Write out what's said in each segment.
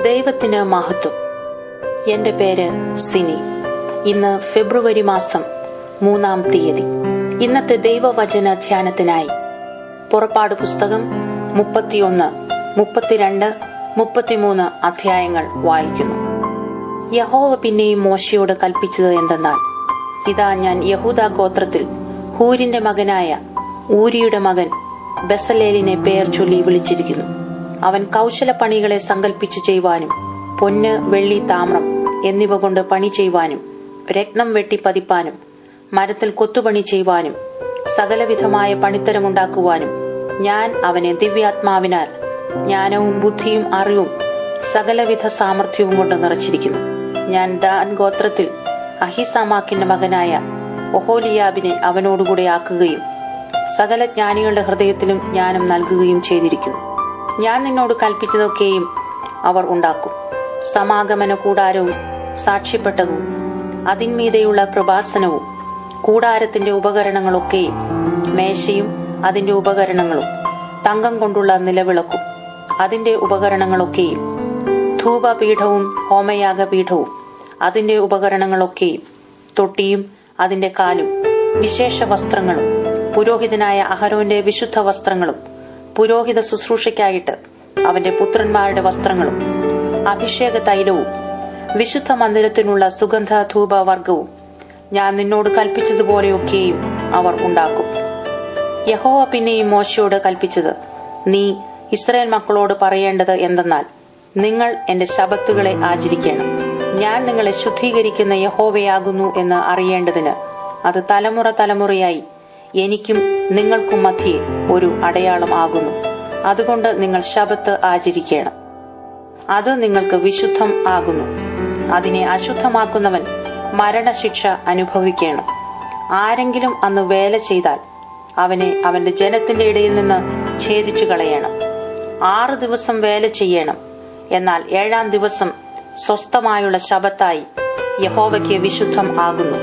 ദൈവത്തിന് മഹത്വം എന്റെ പേര് സിനി ഇന്ന് ഫെബ്രുവരി മാസം മൂന്നാം തീയതി ഇന്നത്തെ ദൈവവചന ധ്യാനത്തിനായി പുറപ്പാട് പുസ്തകം മുപ്പത്തിയൊന്ന് മുപ്പത്തിരണ്ട് മുപ്പത്തിമൂന്ന് അധ്യായങ്ങൾ വായിക്കുന്നു യഹോവ പിന്നെയും മോശയോട് കൽപ്പിച്ചത് എന്തെന്നാൽ ഇതാ ഞാൻ യഹൂദ ഗോത്രത്തിൽ ഹൂരിന്റെ മകനായ ഊരിയുടെ മകൻ ബസലേലിനെ പേർ ചൊല്ലി വിളിച്ചിരിക്കുന്നു അവൻ കൗശലപ്പണികളെ സങ്കല്പിച്ചു ചെയ്യുവാനും പൊന്ന് വെള്ളി താമ്രം എന്നിവ കൊണ്ട് പണി ചെയ്യുവാനും രത്നം വെട്ടി പതിപ്പാനും മരത്തിൽ കൊത്തുപണി ചെയ്യുവാനും സകലവിധമായ പണിത്തരമുണ്ടാക്കുവാനും ഞാൻ അവനെ ദിവ്യാത്മാവിനാൽ ജ്ഞാനവും ബുദ്ധിയും അറിവും സകലവിധ സാമർഥ്യവും കൊണ്ട് നിറച്ചിരിക്കുന്നു ഞാൻ ദാൻ ഗോത്രത്തിൽ അഹിസാമാക്കിന്റെ മകനായ ഒഹോലിയാബിനെ അവനോടുകൂടെ ആക്കുകയും സകല ജ്ഞാനികളുടെ ഹൃദയത്തിലും ജ്ഞാനം നൽകുകയും ചെയ്തിരിക്കുന്നു ഞാൻ നിന്നോട് കൽപ്പിച്ചതൊക്കെയും അവർ ഉണ്ടാക്കും സമാഗമന കൂടാരവും സാക്ഷ്യപ്പെട്ടകവും അതിന്മീതെയുള്ള കൃപാസനവും കൂടാരത്തിന്റെ ഉപകരണങ്ങളൊക്കെയും മേശയും അതിന്റെ ഉപകരണങ്ങളും തങ്കം കൊണ്ടുള്ള നിലവിളക്കും അതിന്റെ ഉപകരണങ്ങളൊക്കെയും ധൂപപീഠവും ഹോമയാഗപീഠവും അതിന്റെ ഉപകരണങ്ങളൊക്കെയും തൊട്ടിയും അതിന്റെ കാലും വിശേഷ വസ്ത്രങ്ങളും പുരോഹിതനായ അഹരോന്റെ വിശുദ്ധ വസ്ത്രങ്ങളും പുരോഹിത ശുശ്രൂഷയ്ക്കായിട്ട് അവന്റെ പുത്രന്മാരുടെ വസ്ത്രങ്ങളും അഭിഷേക തൈലവും വിശുദ്ധ മന്ദിരത്തിനുള്ള സുഗന്ധ ധൂപവർഗവും ഞാൻ നിന്നോട് കൽപ്പിച്ചതുപോലെയൊക്കെയും അവർ ഉണ്ടാക്കും യഹോവ പിന്നെയും മോശയോട് കൽപ്പിച്ചത് നീ ഇസ്രായേൽ മക്കളോട് പറയേണ്ടത് എന്തെന്നാൽ നിങ്ങൾ എന്റെ ശബത്തുകളെ ആചരിക്കണം ഞാൻ നിങ്ങളെ ശുദ്ധീകരിക്കുന്ന യഹോവയാകുന്നു എന്ന് അറിയേണ്ടതിന് അത് തലമുറ തലമുറയായി എനിക്കും നിങ്ങൾക്കും മധ്യേ ഒരു അടയാളം ആകുന്നു അതുകൊണ്ട് നിങ്ങൾ ശബത്ത് ആചരിക്കണം അത് നിങ്ങൾക്ക് വിശുദ്ധം ആകുന്നു അതിനെ അശുദ്ധമാക്കുന്നവൻ മരണശിക്ഷ അനുഭവിക്കണം ആരെങ്കിലും അന്ന് വേല ചെയ്താൽ അവനെ അവന്റെ ജനത്തിന്റെ ഇടയിൽ നിന്ന് ഛേദിച്ചു കളയണം ആറ് ദിവസം വേല ചെയ്യണം എന്നാൽ ഏഴാം ദിവസം സ്വസ്ഥമായുള്ള ശബത്തായി യഹോവയ്ക്ക് വിശുദ്ധം ആകുന്നു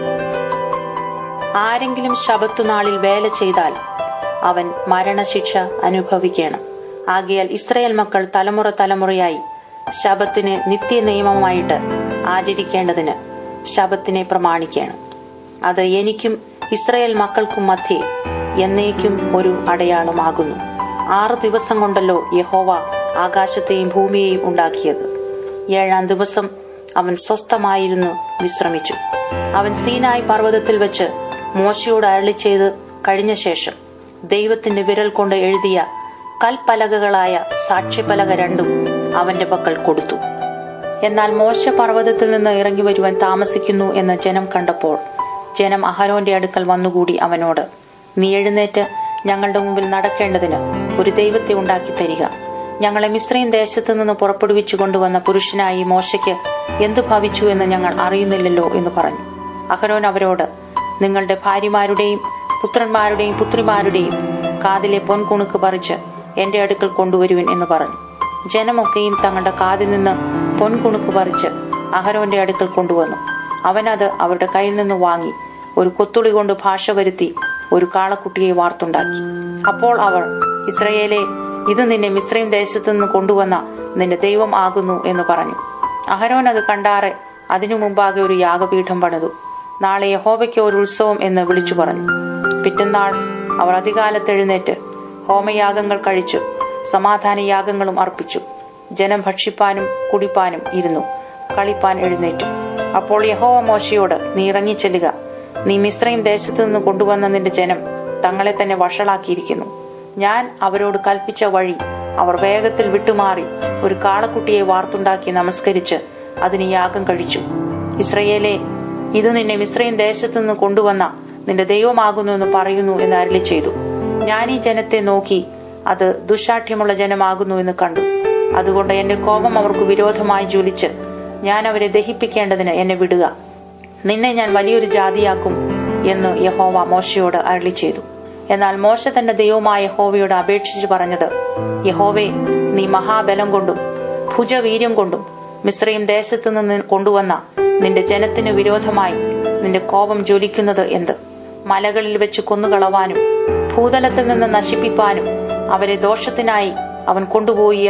ആരെങ്കിലും ശബത്തുനാളിൽ വേല ചെയ്താൽ അവൻ മരണശിക്ഷ അനുഭവിക്കണം ആകിയാൽ ഇസ്രയേൽ മക്കൾ തലമുറ തലമുറയായി ശബത്തിന് നിത്യ നിയമമായിട്ട് ആചരിക്കേണ്ടതിന് ശബത്തിനെ പ്രമാണിക്കണം അത് എനിക്കും ഇസ്രയേൽ മക്കൾക്കും മധ്യേ എന്നേക്കും ഒരു അടയാളമാകുന്നു ആറ് ദിവസം കൊണ്ടല്ലോ യഹോവ ആകാശത്തെയും ഭൂമിയെയും ഉണ്ടാക്കിയത് ഏഴാം ദിവസം അവൻ സ്വസ്ഥമായിരുന്നു വിശ്രമിച്ചു അവൻ സീനായി പർവ്വതത്തിൽ വെച്ച് മോശയോട് അരളി ചെയ്ത് കഴിഞ്ഞ ശേഷം ദൈവത്തിന്റെ വിരൽ കൊണ്ട് എഴുതിയ കൽപ്പലകകളായ സാക്ഷ്യപലക രണ്ടും അവന്റെ പക്കൽ കൊടുത്തു എന്നാൽ മോശ പർവ്വതത്തിൽ നിന്ന് ഇറങ്ങി വരുവാൻ താമസിക്കുന്നു എന്ന് ജനം കണ്ടപ്പോൾ ജനം അഹരോന്റെ അടുക്കൽ വന്നുകൂടി അവനോട് നീ എഴുന്നേറ്റ് ഞങ്ങളുടെ മുമ്പിൽ നടക്കേണ്ടതിന് ഒരു ദൈവത്തെ ഉണ്ടാക്കി തരിക ഞങ്ങളെ മിശ്രയും ദേശത്തു നിന്ന് പുറപ്പെടുവിച്ചു കൊണ്ടുവന്ന പുരുഷനായി മോശയ്ക്ക് എന്തു ഭവിച്ചു എന്ന് ഞങ്ങൾ അറിയുന്നില്ലല്ലോ എന്ന് പറഞ്ഞു അഹരോൻ അവരോട് നിങ്ങളുടെ ഭാര്യമാരുടെയും പുത്രന്മാരുടെയും പുത്രിമാരുടെയും കാതിലെ പൊൻകുണുക്ക് പറിച്ച് എന്റെ അടുക്കൽ കൊണ്ടുവരുവിൻ എന്ന് പറഞ്ഞു ജനമൊക്കെയും തങ്ങളുടെ കാതിൽ നിന്ന് പൊൻകുണുക്ക് പറിച്ച് അഹരോന്റെ അടുക്കൽ കൊണ്ടുവന്നു അവനത് അവരുടെ കയ്യിൽ നിന്ന് വാങ്ങി ഒരു കൊത്തുളി കൊണ്ട് ഭാഷ വരുത്തി ഒരു കാളക്കുട്ടിയെ വാർത്തുണ്ടാക്കി അപ്പോൾ അവർ ഇസ്രയേലെ ഇത് നിന്നെ മിശ്രയും ദേശത്തു നിന്ന് കൊണ്ടുവന്ന നിന്റെ ദൈവം ആകുന്നു എന്ന് പറഞ്ഞു അഹരോൻ അത് കണ്ടാറെ അതിനു മുമ്പാകെ ഒരു യാഗപീഠം പണിതു നാളെ യഹോവയ്ക്ക് ഒരു ഉത്സവം എന്ന് വിളിച്ചു പറഞ്ഞു പിറ്റന്നാൾ അവർ അധികാലത്തെഴുന്നേറ്റ് ഹോമയാഗങ്ങൾ കഴിച്ചു സമാധാന യാഗങ്ങളും അർപ്പിച്ചു ജനം ഭക്ഷിപ്പാനും കുടിപ്പാനും ഇരുന്നു കളിപ്പാൻ എഴുന്നേറ്റു അപ്പോൾ യഹോവ മോശയോട് നീ ഇറങ്ങിച്ചെല്ലുക നീ മിശ്രയും ദേശത്തു നിന്ന് കൊണ്ടുവന്ന നിന്റെ ജനം തങ്ങളെ തന്നെ വഷളാക്കിയിരിക്കുന്നു ഞാൻ അവരോട് കൽപ്പിച്ച വഴി അവർ വേഗത്തിൽ വിട്ടുമാറി ഒരു കാളക്കുട്ടിയെ വാർത്തുണ്ടാക്കി നമസ്കരിച്ച് അതിന് യാഗം കഴിച്ചു ഇസ്രയേലെ ഇത് നിന്നെ മിശ്രയും ദേശത്തു നിന്ന് കൊണ്ടുവന്ന നിന്റെ ദൈവമാകുന്നു എന്ന് പറയുന്നു എന്ന് അരളി ചെയ്തു ഞാൻ ഈ ജനത്തെ നോക്കി അത് ദുശാഠ്യമുള്ള ജനമാകുന്നു എന്ന് കണ്ടു അതുകൊണ്ട് എന്റെ കോപം അവർക്ക് വിരോധമായി ജ്വലിച്ച് ഞാൻ അവരെ ദഹിപ്പിക്കേണ്ടതിന് എന്നെ വിടുക നിന്നെ ഞാൻ വലിയൊരു ജാതിയാക്കും എന്ന് യഹോവ മോശയോട് അരളി ചെയ്തു എന്നാൽ മോശ തന്റെ ദൈവമായ യഹോവയോട് അപേക്ഷിച്ചു പറഞ്ഞത് യഹോവേ നീ മഹാബലം കൊണ്ടും ഭുജവീര്യം കൊണ്ടും മിശ്രയും ദേശത്തു നിന്ന് കൊണ്ടുവന്ന നിന്റെ ജനത്തിന് വിരോധമായി നിന്റെ കോപം ജ്വലിക്കുന്നത് എന്ത് മലകളിൽ വെച്ച് കൊന്നുകളവാനും ഭൂതലത്തിൽ നിന്ന് നശിപ്പിപ്പാനും അവരെ ദോഷത്തിനായി അവൻ കൊണ്ടുപോയി എന്ന്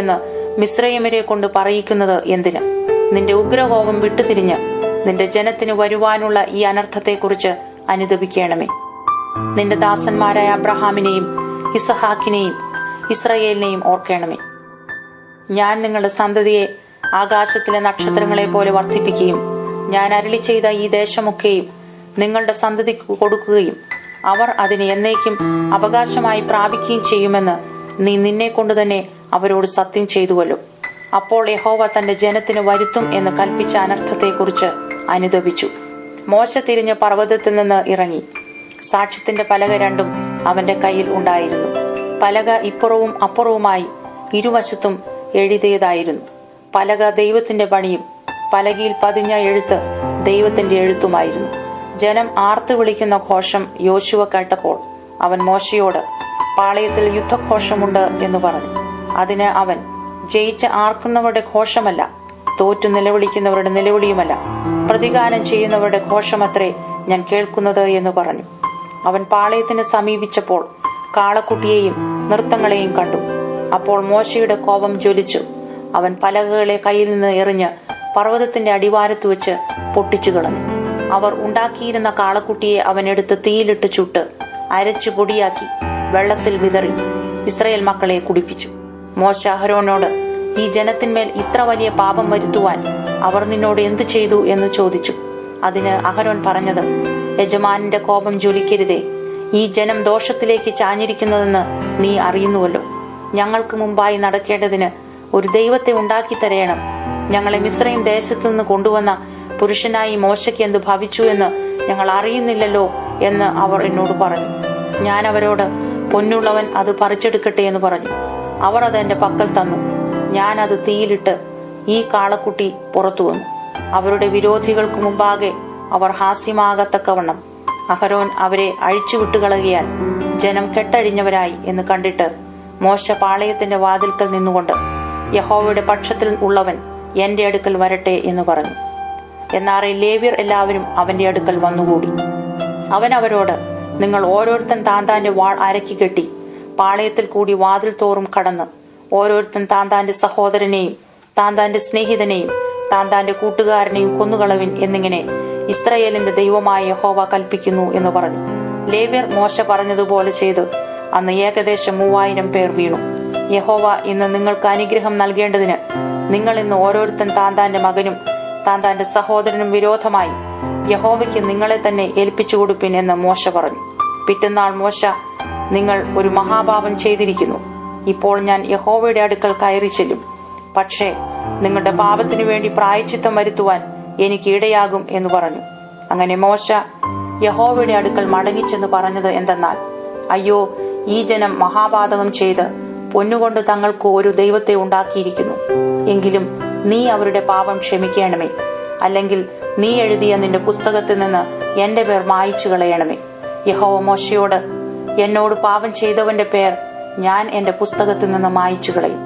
മിശ്രയമരെ കൊണ്ട് പറയിക്കുന്നത് എന്തിന് നിന്റെ ഉഗ്രകോപം വിട്ടുതിരിഞ്ഞ് നിന്റെ ജനത്തിന് വരുവാനുള്ള ഈ അനർത്ഥത്തെക്കുറിച്ച് അനുദപിക്കണമേ നിന്റെ ദാസന്മാരായ അബ്രഹാമിനെയും ഇസഹാക്കിനെയും ഇസ്രയേലിനെയും ഓർക്കണമേ ഞാൻ നിങ്ങളുടെ സന്തതിയെ ആകാശത്തിലെ നക്ഷത്രങ്ങളെ പോലെ വർദ്ധിപ്പിക്കുകയും ഞാൻ അരളി ചെയ്ത ഈ ദേശമൊക്കെയും നിങ്ങളുടെ സന്തതിക്ക് കൊടുക്കുകയും അവർ അതിനെ എന്നേക്കും അവകാശമായി പ്രാപിക്കുകയും ചെയ്യുമെന്ന് നീ നിന്നെ കൊണ്ട് തന്നെ അവരോട് സത്യം ചെയ്തുവല്ലോ അപ്പോൾ യഹോവ തന്റെ ജനത്തിന് വരുത്തും എന്ന് കൽപ്പിച്ച അനർത്ഥത്തെക്കുറിച്ച് അനുദപിച്ചു മോശ തിരിഞ്ഞ് പർവ്വതത്തിൽ നിന്ന് ഇറങ്ങി സാക്ഷ്യത്തിന്റെ പലക രണ്ടും അവന്റെ കയ്യിൽ ഉണ്ടായിരുന്നു പലക ഇപ്പുറവും അപ്പുറവുമായി ഇരുവശത്തും എഴുതിയതായിരുന്നു പലക ദൈവത്തിന്റെ പണിയും പലകയിൽ പതിഞ്ഞ എഴുത്ത് ദൈവത്തിന്റെ എഴുത്തുമായിരുന്നു ജനം ആർത്തു വിളിക്കുന്ന ഘോഷം യോശുവ കേട്ടപ്പോൾ അവൻ മോശയോട് പാളയത്തിൽ യുദ്ധഘോഷമുണ്ട് എന്ന് പറഞ്ഞു അതിന് അവൻ ജയിച്ച് ആർക്കുന്നവരുടെ ഘോഷമല്ല തോറ്റു നിലവിളിക്കുന്നവരുടെ നിലവിളിയുമല്ല പ്രതികാരം ചെയ്യുന്നവരുടെ ഘോഷമത്രേ ഞാൻ കേൾക്കുന്നത് എന്ന് പറഞ്ഞു അവൻ പാളയത്തിന് സമീപിച്ചപ്പോൾ കാളക്കുട്ടിയെയും നൃത്തങ്ങളെയും കണ്ടു അപ്പോൾ മോശയുടെ കോപം ജ്വലിച്ചു അവൻ പലകകളെ കയ്യിൽ നിന്ന് എറിഞ്ഞ് പർവ്വതത്തിന്റെ അടിവാരത്ത് വെച്ച് പൊട്ടിച്ചു കളഞ്ഞു അവർ ഉണ്ടാക്കിയിരുന്ന കാളക്കുട്ടിയെ അവൻ എടുത്ത് തീയിലിട്ട് ചുട്ട് അരച്ചു പൊടിയാക്കി വെള്ളത്തിൽ വിതറി ഇസ്രയേൽ മക്കളെ കുടിപ്പിച്ചു മോശ അഹരോനോട് ഈ ജനത്തിന്മേൽ ഇത്ര വലിയ പാപം വരുത്തുവാൻ അവർ നിന്നോട് എന്തു ചെയ്തു എന്ന് ചോദിച്ചു അതിന് അഹരോൻ പറഞ്ഞത് യജമാനന്റെ കോപം ജ്വലിക്കരുതേ ഈ ജനം ദോഷത്തിലേക്ക് ചാഞ്ഞിരിക്കുന്നതെന്ന് നീ അറിയുന്നുവല്ലോ ഞങ്ങൾക്ക് മുമ്പായി നടക്കേണ്ടതിന് ഒരു ദൈവത്തെ ഉണ്ടാക്കി തരയണം ഞങ്ങളെ മിശ്രയും ദേശത്തു നിന്ന് കൊണ്ടുവന്ന പുരുഷനായി മോശയ്ക്ക് എന്ത് ഭവിച്ചു എന്ന് ഞങ്ങൾ അറിയുന്നില്ലല്ലോ എന്ന് അവർ എന്നോട് പറഞ്ഞു ഞാൻ അവരോട് പൊന്നുള്ളവൻ അത് പറിച്ചെടുക്കട്ടെ എന്ന് പറഞ്ഞു അവർ അത് എന്റെ പക്കൽ തന്നു ഞാൻ അത് തീയിലിട്ട് ഈ കാളക്കുട്ടി പുറത്തു വന്നു അവരുടെ വിരോധികൾക്ക് മുമ്പാകെ അവർ ഹാസ്യമാകത്തക്കവണ്ണം അഹരോൻ അവരെ അഴിച്ചുവിട്ടുകളകിയാൽ ജനം കെട്ടഴിഞ്ഞവരായി എന്ന് കണ്ടിട്ട് മോശ പാളയത്തിന്റെ വാതിൽക്കൽ നിന്നുകൊണ്ട് യഹോവയുടെ പക്ഷത്തിൽ ഉള്ളവൻ എന്റെ അടുക്കൽ വരട്ടെ എന്ന് പറഞ്ഞു എന്നാൽ ലേവ്യർ എല്ലാവരും അവന്റെ അടുക്കൽ വന്നുകൂടി അവൻ അവരോട് നിങ്ങൾ ഓരോരുത്തൻ താന്താന്റെ വാൾ അരക്കി കെട്ടി പാളയത്തിൽ കൂടി വാതിൽ തോറും കടന്ന് ഓരോരുത്തൻ താന്താന്റെ സഹോദരനെയും താന്താന്റെ സ്നേഹിതനെയും താന്താന്റെ കൂട്ടുകാരനെയും കൊന്നുകളവിൻ എന്നിങ്ങനെ ഇസ്രയേലിന്റെ ദൈവമായ യഹോവ കൽപ്പിക്കുന്നു എന്ന് പറഞ്ഞു ലേവ്യർ മോശ പറഞ്ഞതുപോലെ ചെയ്ത് അന്ന് ഏകദേശം മൂവായിരം പേർ വീണു യഹോവ ഇന്ന് നിങ്ങൾക്ക് അനുഗ്രഹം നൽകേണ്ടതിന് നിങ്ങൾ ഇന്ന് ഓരോരുത്തൻ താന്താന്റെ മകനും താന്താന്റെ സഹോദരനും വിരോധമായി യഹോവയ്ക്ക് നിങ്ങളെ തന്നെ ഏൽപ്പിച്ചു കൊടുപ്പിൻ എന്ന് മോശ പറഞ്ഞു പിറ്റന്നാൾ മോശ നിങ്ങൾ ഒരു മഹാപാപം ചെയ്തിരിക്കുന്നു ഇപ്പോൾ ഞാൻ യഹോവയുടെ അടുക്കൽ കയറി ചെല്ലും പക്ഷേ നിങ്ങളുടെ പാപത്തിനു വേണ്ടി പ്രായച്ചിത്തം വരുത്തുവാൻ എനിക്ക് ഇടയാകും എന്ന് പറഞ്ഞു അങ്ങനെ മോശ യഹോവയുടെ അടുക്കൽ മടങ്ങിച്ചെന്ന് പറഞ്ഞത് എന്തെന്നാൽ അയ്യോ ഈ ജനം മഹാപാതകം ചെയ്ത് പൊന്നുകൊണ്ട് തങ്ങൾക്ക് ഒരു ദൈവത്തെ ഉണ്ടാക്കിയിരിക്കുന്നു എങ്കിലും നീ അവരുടെ പാപം ക്ഷമിക്കണമേ അല്ലെങ്കിൽ നീ എഴുതിയ നിന്റെ പുസ്തകത്തിൽ നിന്ന് എന്റെ പേർ മായിച്ചു കളയണമേ യഹോവ മോശയോട് എന്നോട് പാപം ചെയ്തവന്റെ പേർ ഞാൻ എന്റെ പുസ്തകത്തിൽ നിന്ന് മായിച്ചു കളയും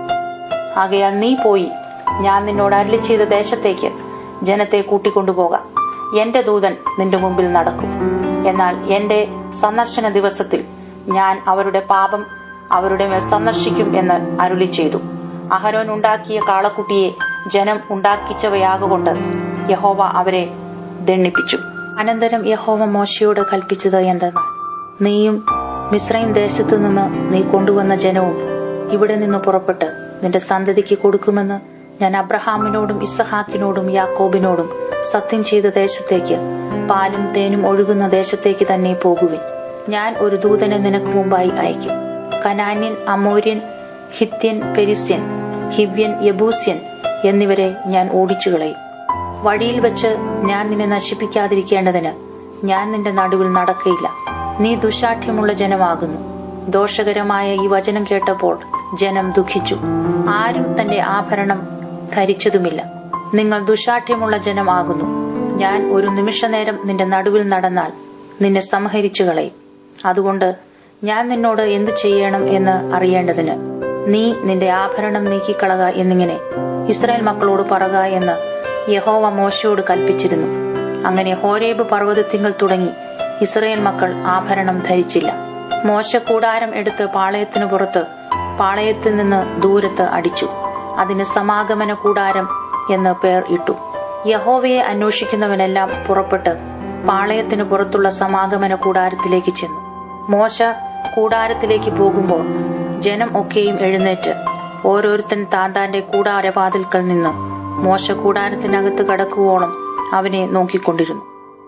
ആകയാൽ നീ പോയി ഞാൻ നിന്നോട് അരളി ചെയ്ത ദേശത്തേക്ക് ജനത്തെ കൂട്ടിക്കൊണ്ടുപോകാം എന്റെ ദൂതൻ നിന്റെ മുമ്പിൽ നടക്കും എന്നാൽ എന്റെ സന്ദർശന ദിവസത്തിൽ ഞാൻ അവരുടെ പാപം അവരുടെ മേൽ സന്ദർശിക്കും എന്ന് അരുളി ചെയ്തു അഹരോൻ ഉണ്ടാക്കിയ കാളക്കുട്ടിയെ ജനം ഉണ്ടാക്കിച്ചവയാകൊണ്ട് യഹോവ അവരെ ദണ്ണിപ്പിച്ചു അനന്തരം യഹോവ മോശയോട് കൽപ്പിച്ചത് എന്തെന്നാൽ നീയും മിശ്രൈം ദേശത്തു നിന്ന് നീ കൊണ്ടുവന്ന ജനവും ഇവിടെ നിന്ന് പുറപ്പെട്ട് നിന്റെ സന്തതിക്ക് കൊടുക്കുമെന്ന് ഞാൻ അബ്രഹാമിനോടും ഇസഹാക്കിനോടും യാക്കോബിനോടും സത്യം ചെയ്ത ദേശത്തേക്ക് പാലും തേനും ഒഴുകുന്ന ദേശത്തേക്ക് തന്നെ പോകുവിൻ ഞാൻ ഒരു ദൂതനെ നിനക്ക് മുമ്പായി അയക്കും കനാന്യൻ അമോര്യൻ ഹിത്യൻ പെരിസ്യൻ ഹിവ്യൻ യബൂസ്യൻ എന്നിവരെ ഞാൻ ഓടിച്ചു കളയും വഴിയിൽ വെച്ച് ഞാൻ നിന്നെ നശിപ്പിക്കാതിരിക്കേണ്ടതിന് ഞാൻ നിന്റെ നടുവിൽ നടക്കയില്ല നീ ദുശാഠ്യമുള്ള ജനമാകുന്നു ദോഷകരമായ ഈ വചനം കേട്ടപ്പോൾ ജനം ദുഃഖിച്ചു ആരും തന്റെ ആഭരണം ധരിച്ചതുമില്ല നിങ്ങൾ ദുശാഠ്യമുള്ള ജനമാകുന്നു ഞാൻ ഒരു നിമിഷനേരം നിന്റെ നടുവിൽ നടന്നാൽ നിന്നെ സംഹരിച്ചു കളയും അതുകൊണ്ട് ഞാൻ നിന്നോട് എന്തു ചെയ്യണം എന്ന് അറിയേണ്ടതിന് നീ നിന്റെ ആഭരണം നീക്കിക്കളക എന്നിങ്ങനെ ഇസ്രായേൽ മക്കളോട് പറക എന്ന് യഹോവ മോശയോട് കൽപ്പിച്ചിരുന്നു അങ്ങനെ ഹോരേബ് പർവ്വതത്തിങ്കൽ തുടങ്ങി ഇസ്രായേൽ മക്കൾ ആഭരണം ധരിച്ചില്ല മോശ കൂടാരം എടുത്ത് പാളയത്തിനു പുറത്ത് പാളയത്തിൽ നിന്ന് ദൂരത്ത് അടിച്ചു അതിന് സമാഗമന കൂടാരം എന്ന് പേർ ഇട്ടു യഹോവയെ അന്വേഷിക്കുന്നവനെല്ലാം പുറപ്പെട്ട് പാളയത്തിന് പുറത്തുള്ള സമാഗമന കൂടാരത്തിലേക്ക് ചെന്നു മോശ കൂടാരത്തിലേക്ക് പോകുമ്പോൾ ജനം ഒക്കെയും എഴുന്നേറ്റ് ഓരോരുത്തൻ താന്താന്റെ കൂടാരവാതിൽക്കൽ നിന്ന് മോശ കൂടാരത്തിനകത്ത് കടക്കുവോളം അവനെ നോക്കിക്കൊണ്ടിരുന്നു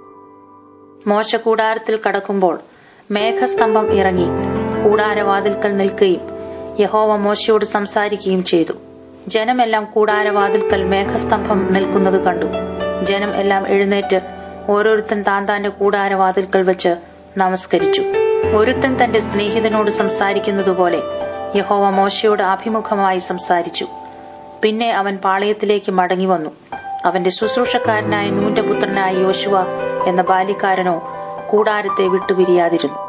മോശ കൂടാരത്തിൽ കടക്കുമ്പോൾ മേഘസ്തംഭം ഇറങ്ങി കൂടാരവാതിൽക്കൽ നിൽക്കുകയും യഹോവ മോശയോട് സംസാരിക്കുകയും ചെയ്തു ജനമെല്ലാം കൂടാരവാതിൽക്കൽ മേഘസ്തംഭം നിൽക്കുന്നത് കണ്ടു ജനം എല്ലാം എഴുന്നേറ്റ് ഓരോരുത്തൻ താന്താന്റെ കൂടാരവാതിൽക്കൽ വെച്ച് നമസ്കരിച്ചു ഒരുത്തൻ തന്റെ സ്നേഹിതനോട് സംസാരിക്കുന്നത് പോലെ യഹോവ മോശയോട് അഭിമുഖമായി സംസാരിച്ചു പിന്നെ അവൻ പാളയത്തിലേക്ക് മടങ്ങി വന്നു അവന്റെ ശുശ്രൂഷക്കാരനായ നൂന്റെ പുത്രനായ യോശുവ എന്ന ബാല്യക്കാരനോ കൂടാരത്തെ വിട്ടുപിരിയാതിരുന്നു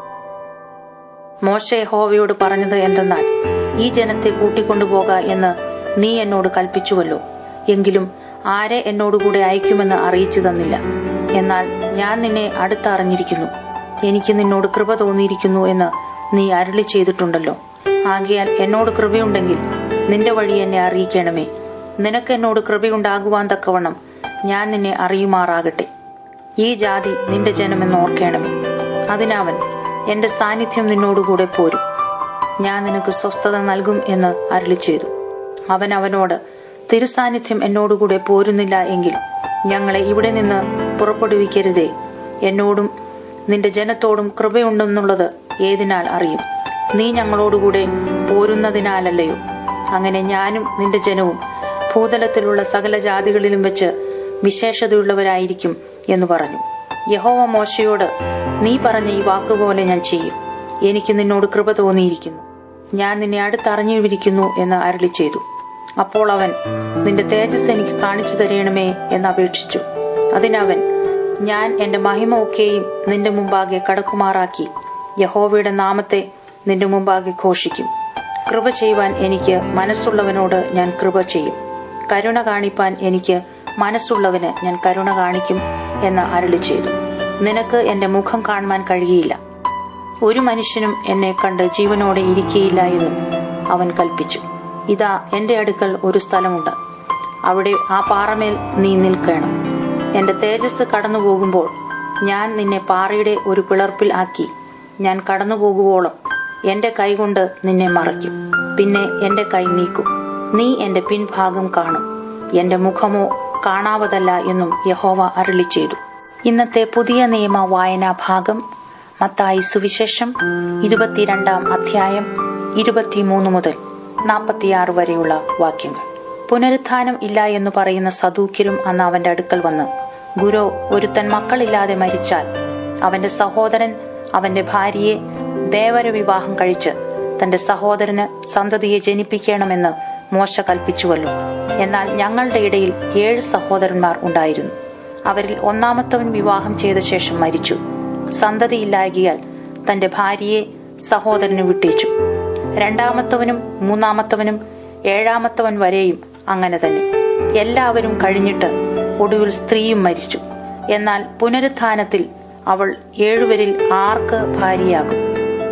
മോശ യഹോവയോട് പറഞ്ഞത് എന്തെന്നാൽ ഈ ജനത്തെ കൂട്ടിക്കൊണ്ടുപോക എന്ന് നീ എന്നോട് കൽപ്പിച്ചുവല്ലോ എങ്കിലും ആരെ എന്നോടുകൂടെ അയക്കുമെന്ന് അറിയിച്ചു തന്നില്ല എന്നാൽ ഞാൻ നിന്നെ അടുത്തറിഞ്ഞിരിക്കുന്നു എനിക്ക് നിന്നോട് കൃപ തോന്നിയിരിക്കുന്നു എന്ന് നീ അരുളി ചെയ്തിട്ടുണ്ടല്ലോ ആകിയാൽ എന്നോട് കൃപയുണ്ടെങ്കിൽ നിന്റെ വഴി എന്നെ അറിയിക്കണമേ നിനക്ക് എന്നോട് കൃപയുണ്ടാകുവാൻ തക്കവണ്ണം ഞാൻ നിന്നെ അറിയുമാറാകട്ടെ ഈ ജാതി നിന്റെ ജനമെന്ന് ഓർക്കണമേ അതിനവൻ എന്റെ സാന്നിധ്യം നിന്നോടുകൂടെ പോരും ഞാൻ നിനക്ക് സ്വസ്ഥത നൽകും എന്ന് അരുളി ചെയ്തു അവൻ അവനോട് തിരുസാന്നിധ്യം എന്നോടുകൂടെ പോരുന്നില്ല എങ്കിൽ ഞങ്ങളെ ഇവിടെ നിന്ന് പുറപ്പെടുവിക്കരുതേ എന്നോടും നിന്റെ ജനത്തോടും കൃപയുണ്ടെന്നുള്ളത് ഏതിനാൽ അറിയും നീ ഞങ്ങളോടുകൂടെ പോരുന്നതിനാലല്ലയോ അങ്ങനെ ഞാനും നിന്റെ ജനവും ഭൂതലത്തിലുള്ള സകല ജാതികളിലും വെച്ച് വിശേഷതയുള്ളവരായിരിക്കും എന്ന് പറഞ്ഞു യഹോവ മോശയോട് നീ പറഞ്ഞ ഈ വാക്കുപോലെ ഞാൻ ചെയ്യും എനിക്ക് നിന്നോട് കൃപ തോന്നിയിരിക്കുന്നു ഞാൻ നിന്നെ അടുത്തറിഞ്ഞിരിക്കുന്നു എന്ന് അരളി ചെയ്തു അപ്പോൾ അവൻ നിന്റെ തേജസ് എനിക്ക് കാണിച്ചു തരയണമേ എന്ന് അപേക്ഷിച്ചു അതിനവൻ ഞാൻ എന്റെ മഹിമ ഒക്കെയും നിന്റെ മുമ്പാകെ കടക്കുമാറാക്കി യഹോവയുടെ നാമത്തെ നിന്റെ മുമ്പാകെ ഘോഷിക്കും കൃപ ചെയ്യുവാൻ എനിക്ക് മനസ്സുള്ളവനോട് ഞാൻ കൃപ ചെയ്യും കരുണ കാണിപ്പാൻ എനിക്ക് മനസ്സുള്ളവന് ഞാൻ കരുണ കാണിക്കും എന്ന് അരളി ചെയ്തു നിനക്ക് എന്റെ മുഖം കാണുവാൻ കഴിയില്ല ഒരു മനുഷ്യനും എന്നെ കണ്ട് ജീവനോടെ ഇരിക്കയില്ല എന്നും അവൻ കൽപ്പിച്ചു ഇതാ എന്റെ അടുക്കൽ ഒരു സ്ഥലമുണ്ട് അവിടെ ആ പാറമേൽ നീ നിൽക്കണം എന്റെ തേജസ് കടന്നു പോകുമ്പോൾ ഞാൻ നിന്നെ പാറയുടെ ഒരു പിളർപ്പിൽ ആക്കി ഞാൻ കടന്നു പോകുവോളം എന്റെ കൈകൊണ്ട് നിന്നെ മറയ്ക്കും പിന്നെ എന്റെ കൈ നീക്കും നീ എന്റെ പിൻഭാഗം കാണും എന്റെ മുഖമോ കാണാവതല്ല എന്നും യഹോവ അരളി ചെയ്തു ഇന്നത്തെ പുതിയ നിയമ വായനാ ഭാഗം മത്തായി സുവിശേഷം ഇരുപത്തിരണ്ടാം അധ്യായം ഇരുപത്തിമൂന്ന് മുതൽ നാൽപ്പത്തിയാറ് വരെയുള്ള വാക്യങ്ങൾ പുനരുത്ഥാനം ഇല്ല എന്ന് പറയുന്ന സദൂക്യരും അന്ന് അവന്റെ അടുക്കൽ വന്ന് ഗുരു ഒരുത്തൻ മക്കളില്ലാതെ മരിച്ചാൽ അവന്റെ സഹോദരൻ അവന്റെ ഭാര്യയെ ദേവര വിവാഹം കഴിച്ച് തന്റെ സഹോദരന് സന്തതിയെ ജനിപ്പിക്കണമെന്ന് മോശ കൽപ്പിച്ചുവല്ലോ എന്നാൽ ഞങ്ങളുടെ ഇടയിൽ ഏഴ് സഹോദരന്മാർ ഉണ്ടായിരുന്നു അവരിൽ ഒന്നാമത്തവൻ വിവാഹം ചെയ്ത ശേഷം മരിച്ചു സന്തതിയില്ലാകിയാൽ തന്റെ ഭാര്യയെ സഹോദരന് വിട്ടേച്ചു രണ്ടാമത്തവനും മൂന്നാമത്തവനും ഏഴാമത്തവൻ വരെയും അങ്ങനെ തന്നെ എല്ലാവരും കഴിഞ്ഞിട്ട് ഒടുവിൽ സ്ത്രീയും മരിച്ചു എന്നാൽ പുനരുത്ഥാനത്തിൽ അവൾ ഏഴുവരിൽ ആർക്ക് ഭാര്യയാകും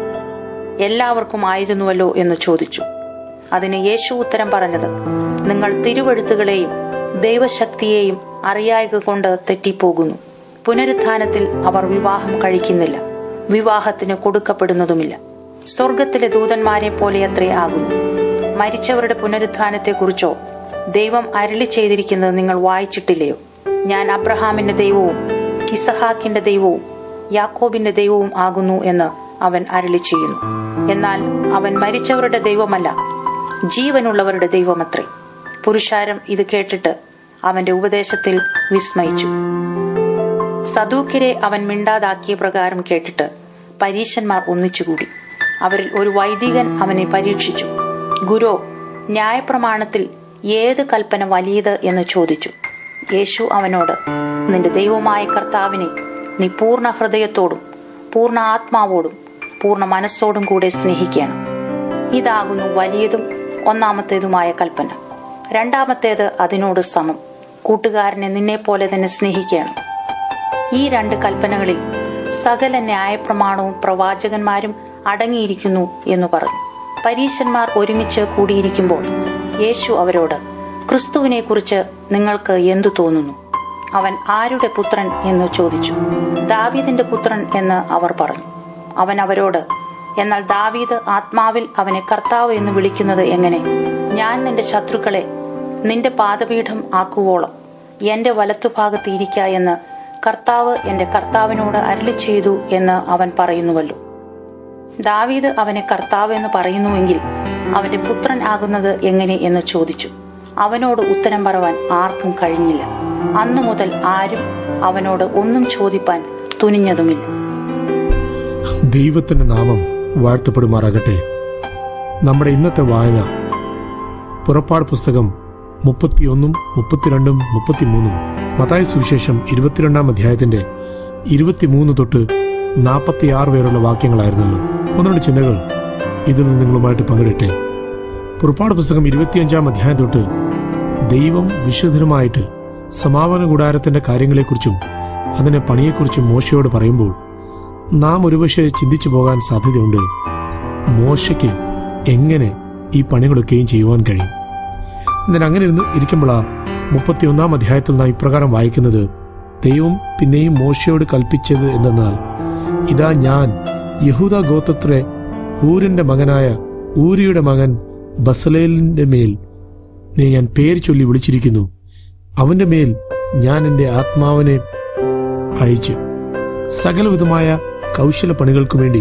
എല്ലാവർക്കും ആയിരുന്നുവല്ലോ എന്ന് ചോദിച്ചു അതിന് യേശു ഉത്തരം പറഞ്ഞത് നിങ്ങൾ തിരുവഴുത്തുകളെയും ദൈവശക്തിയെയും അറിയായക കൊണ്ട് തെറ്റിപ്പോകുന്നു പുനരുത്ഥാനത്തിൽ അവർ വിവാഹം കഴിക്കുന്നില്ല വിവാഹത്തിന് കൊടുക്കപ്പെടുന്നതുമില്ല സ്വർഗത്തിലെ ദൂതന്മാരെ പോലെ അത്രേ ആകുന്നു മരിച്ചവരുടെ പുനരുത്ഥാനത്തെക്കുറിച്ചോ ദൈവം അരളി ചെയ്തിരിക്കുന്നത് നിങ്ങൾ വായിച്ചിട്ടില്ലയോ ഞാൻ അബ്രഹാമിന്റെ ദൈവവും ഇസഹാക്കിന്റെ ദൈവവും യാക്കോബിന്റെ ദൈവവും ആകുന്നു എന്ന് അവൻ അരളി ചെയ്യുന്നു എന്നാൽ അവൻ മരിച്ചവരുടെ ദൈവമല്ല ജീവനുള്ളവരുടെ ദൈവമത്രേ പുരുഷാരം ഇത് കേട്ടിട്ട് അവന്റെ ഉപദേശത്തിൽ വിസ്മയിച്ചു സദൂക്കിരെ അവൻ മിണ്ടാതാക്കിയ പ്രകാരം കേട്ടിട്ട് പരീശന്മാർ ഒന്നിച്ചുകൂടി അവരിൽ ഒരു വൈദികൻ അവനെ പരീക്ഷിച്ചു ഗുരു ന്യായപ്രമാണത്തിൽ ഏത് കൽപ്പന വലിയത് എന്ന് ചോദിച്ചു യേശു അവനോട് നിന്റെ ദൈവമായ കർത്താവിനെ നീ പൂർണ്ണ ഹൃദയത്തോടും പൂർണ്ണ ആത്മാവോടും പൂർണ്ണ മനസ്സോടും കൂടെ സ്നേഹിക്കണം ഇതാകുന്നു വലിയതും ഒന്നാമത്തേതുമായ കൽപ്പന രണ്ടാമത്തേത് അതിനോട് സമം കൂട്ടുകാരനെ നിന്നെ പോലെ തന്നെ സ്നേഹിക്കണം ഈ രണ്ട് കൽപ്പനകളിൽ സകല ന്യായപ്രമാണവും പ്രവാചകന്മാരും അടങ്ങിയിരിക്കുന്നു എന്ന് പറഞ്ഞു പരീശന്മാർ ഒരുമിച്ച് കൂടിയിരിക്കുമ്പോൾ യേശു അവരോട് ക്രിസ്തുവിനെ കുറിച്ച് നിങ്ങൾക്ക് എന്തു തോന്നുന്നു അവൻ ആരുടെ പുത്രൻ എന്ന് ചോദിച്ചു ദാവീദിന്റെ പുത്രൻ എന്ന് അവർ പറഞ്ഞു അവൻ അവരോട് എന്നാൽ ദാവീദ് ആത്മാവിൽ അവനെ കർത്താവ് എന്ന് വിളിക്കുന്നത് എങ്ങനെ ഞാൻ നിന്റെ ശത്രുക്കളെ നിന്റെ പാദപീഠം ആക്കുവോളം എന്റെ വലത്തുഭാഗത്ത് ഇരിക്ക എന്ന് കർത്താവ് എന്റെ കർത്താവിനോട് അരളി ചെയ്തു എന്ന് അവൻ പറയുന്നുവല്ലോ ദാവീദ് അവനെ കർത്താവ് എന്ന് പറയുന്നുവെങ്കിൽ അവന്റെ പുത്രൻ ആകുന്നത് എങ്ങനെ എന്ന് ചോദിച്ചു അവനോട് ഉത്തരം പറവാൻ ആർക്കും കഴിഞ്ഞില്ല അന്നു മുതൽ ആരും അവനോട് ഒന്നും ചോദിപ്പാൻ തുനിഞ്ഞതുമില്ല ദൈവത്തിന്റെ നാമം വാഴ്ത്തപ്പെടുമാറാകട്ടെ നമ്മുടെ ഇന്നത്തെ വായന പുറപ്പാട് പുസ്തകം മുപ്പത്തിയൊന്നും മുപ്പത്തിരണ്ടും മുപ്പത്തിമൂന്നും മതായ സുവിശേഷം ഇരുപത്തിരണ്ടാം അധ്യായത്തിന്റെ ഇരുപത്തിമൂന്ന് തൊട്ട് നാൽപ്പത്തിയാറ് വരെയുള്ള വാക്യങ്ങളായിരുന്നല്ലോ ഒന്നുകൊണ്ട് ചിന്തകൾ ഇതിൽ നിന്ന് നിങ്ങളുമായിട്ട് പങ്കിടട്ടെ പുറപ്പാട് പുസ്തകം ഇരുപത്തിയഞ്ചാം അധ്യായം തൊട്ട് ദൈവം വിശുദ്ധരുമായിട്ട് സമാപന കൂടാരത്തിന്റെ കാര്യങ്ങളെക്കുറിച്ചും അതിന്റെ പണിയെക്കുറിച്ചും മോശയോട് പറയുമ്പോൾ നാം ഒരുപക്ഷെ ചിന്തിച്ചു പോകാൻ സാധ്യതയുണ്ട് മോശയ്ക്ക് എങ്ങനെ ഈ പണികളൊക്കെയും ചെയ്യുവാൻ കഴിയും എന്നാൽ അങ്ങനെ ഇരുന്ന് ഇരിക്കുമ്പോഴാ മുപ്പത്തിയൊന്നാം അധ്യായത്തിൽ നാം ഇപ്രകാരം വായിക്കുന്നത് ദൈവം പിന്നെയും മോശയോട് കൽപ്പിച്ചത് എന്തെന്നാൽ ഇതാ ഞാൻ യഹൂദ ഗോത്രത്തിലെ ഊരിന്റെ മകനായ ഊരിയുടെ മകൻ ബസലേലിന്റെ മേൽ നീ ഞാൻ പേര് ചൊല്ലി വിളിച്ചിരിക്കുന്നു അവന്റെ മേൽ ഞാൻ എൻ്റെ ആത്മാവിനെ അയച്ചു സകലവിധമായ കൗശല പണികൾക്കു വേണ്ടി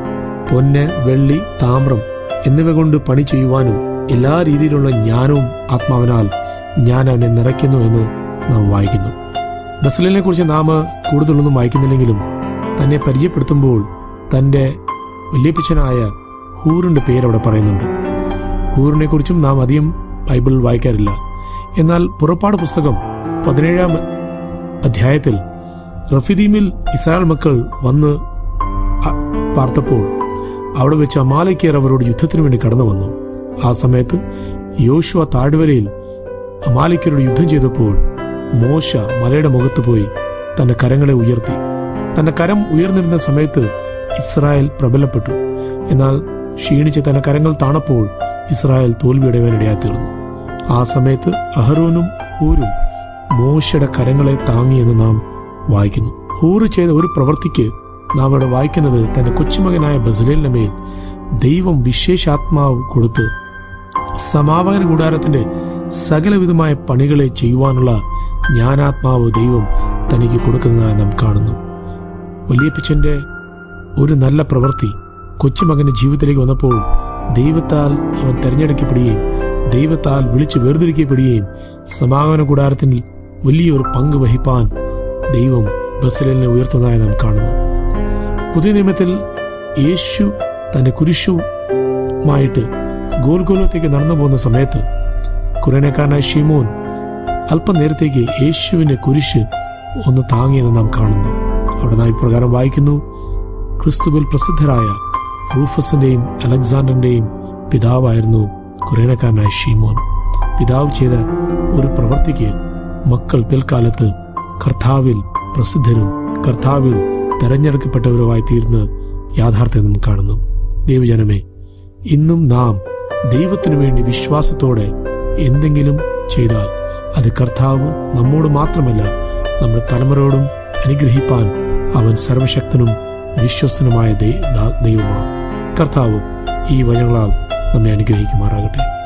പൊന്ന് വെള്ളി താമ്രം എന്നിവ കൊണ്ട് പണി ചെയ്യുവാനും എല്ലാ രീതിയിലുള്ള ജ്ഞാനവും ആത്മാവിനാൽ ഞാൻ അവനെ നിറയ്ക്കുന്നു എന്ന് നാം വായിക്കുന്നു ബസലിനെ കുറിച്ച് നാം കൂടുതലൊന്നും വായിക്കുന്നില്ലെങ്കിലും തന്നെ പരിചയപ്പെടുത്തുമ്പോൾ തന്റെ വല്യപ്പച്ചനായ ഹൂറിന്റെ പേര് അവിടെ പറയുന്നുണ്ട് ഹൂറിനെ കുറിച്ചും നാം അധികം ബൈബിളിൽ വായിക്കാറില്ല എന്നാൽ പുറപ്പാട് പുസ്തകം പതിനേഴാം അധ്യായത്തിൽ റഫിദീമിൽ ഇസ്രായേൽ മക്കൾ വന്ന് അ- പാർത്തപ്പോൾ അവിടെ വെച്ച് അമാലയ്ക്കേർ അവരോട് യുദ്ധത്തിന് വേണ്ടി കടന്നു വന്നു ആ സമയത്ത് യോശുവ താഴ്വരയിൽ അമാലിക്കരോട് യുദ്ധം ചെയ്തപ്പോൾ മോശ മലയുടെ മുഖത്ത് പോയി തന്റെ കരങ്ങളെ ഉയർത്തി തന്റെ കരം ഉയർന്നിരുന്ന സമയത്ത് ഇസ്രായേൽ പ്രബലപ്പെട്ടു എന്നാൽ ക്ഷീണിച്ച് തന്റെ കരങ്ങൾ താണപ്പോൾ ഇസ്രായേൽ തോൽവിയടയാൻ തീർന്നു ആ സമയത്ത് അഹരോനും ഹൂരും മോശയുടെ കരങ്ങളെ താങ്ങിയെന്ന് നാം വായിക്കുന്നു ഹൂറ് ചെയ്ത ഒരു പ്രവൃത്തിക്ക് നാം ഇവിടെ വായിക്കുന്നത് തന്റെ കൊച്ചുമകനായ ബസലേലിന്റെ മേൽ ദൈവം വിശേഷാത്മാവ് കൊടുത്ത് സമാപന കൂടാരത്തിന്റെ സകലവിധമായ പണികളെ ചെയ്യുവാനുള്ള ജ്ഞാനാത്മാവ് ദൈവം തനിക്ക് കൊടുക്കുന്നതായി നാം കാണുന്നു വലിയപ്പച്ചന്റെ ഒരു നല്ല പ്രവൃത്തി കൊച്ചുമകന്റെ ജീവിതത്തിലേക്ക് വന്നപ്പോൾ ദൈവത്താൽ അവൻ തെരഞ്ഞെടുക്കപ്പെടുകയും ദൈവത്താൽ വിളിച്ചു വേർതിരിക്കപ്പെടുകയും സമാഗമന കൂടാരത്തിൽ വലിയൊരു പങ്ക് വഹിപ്പാൻ ദൈവം ബസലിനെ ഉയർത്തുന്നതായി നാം കാണുന്നു പുതിയ നിയമത്തിൽ യേശു തന്റെ കുരിശുമായിട്ട് ഗോൽഗോലത്തേക്ക് നടന്നു പോകുന്ന സമയത്ത് കുറേനക്കാരനായ ഷിമോൻ അല്പം നേരത്തേക്ക് യേശുവിന്റെ കുരിശ് ഒന്ന് താങ്ങിയെന്ന് നാം കാണുന്നു അവിടെ നാം ഇപ്രകാരം വായിക്കുന്നു ക്രിസ്തുവിൽ പ്രസിദ്ധരായ റൂഫസിന്റെയും അലക്സാണ്ടറിന്റെയും പിതാവായിരുന്നു കുറേനക്കാരനായ ഷീമോൻ പിതാവ് ചെയ്ത ഒരു പ്രവൃത്തിക്ക് മക്കൾ പിൽക്കാലത്ത് കർത്താവിൽ പ്രസിദ്ധരും കർത്താവിൽ തെരഞ്ഞെടുക്കപ്പെട്ടവരുമായി തീർന്ന് യാഥാർത്ഥ്യം നാം കാണുന്നു ദൈവജനമേ ഇന്നും നാം ദൈവത്തിനു വേണ്ടി വിശ്വാസത്തോടെ എന്തെങ്കിലും ചെയ്താൽ അത് കർത്താവ് നമ്മോട് മാത്രമല്ല നമ്മുടെ തലമുറയോടും അനുഗ്രഹിപ്പാൻ അവൻ സർവശക്തനും വിശ്വസ്തനുമായ ദൈ- ദാ- ദൈവമാണ് കർത്താവ് ഈ വചനങ്ങളാൽ നമ്മെ അനുഗ്രഹിക്കുമാറാകട്ടെ